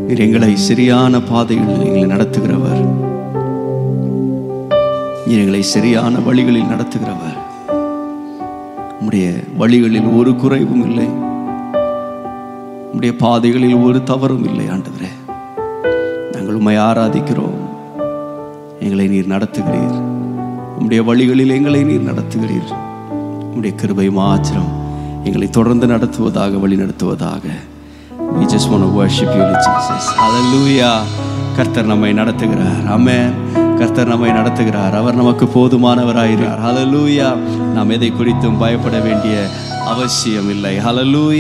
நீர் எங்களை சரியான பாதையில் எங்களை நடத்துகிறவர் நீர் எங்களை சரியான வழிகளில் நடத்துகிறவர் உம்முடைய வழிகளில் ஒரு குறைவும் இல்லை உம்முடைய பாதைகளில் ஒரு தவறும் இல்லை ஆண்டவரே நாங்கள் உம்மை ஆராதிக்கிறோம் எங்களை நீர் நடத்துகிறீர் உம்முடைய வழிகளில் எங்களை நீர் நடத்துகிறீர் உம்முடைய கிருபை மாத்திரம் எங்களை தொடர்ந்து நடத்துவதாக வழி நடத்துவதாக we just want to worship you Lord Jesus hallelujah கர்த்தர் நம்மை நடத்துகிறார் ஆமென் கர்த்தர் நம்மை நடத்துகிறார் அவர் நமக்கு போதுமானவராயிருக்கிறார் hallelujah நாம் எதை குறித்தும் பயப்பட வேண்டிய அவசியம் இல்லை hallelujah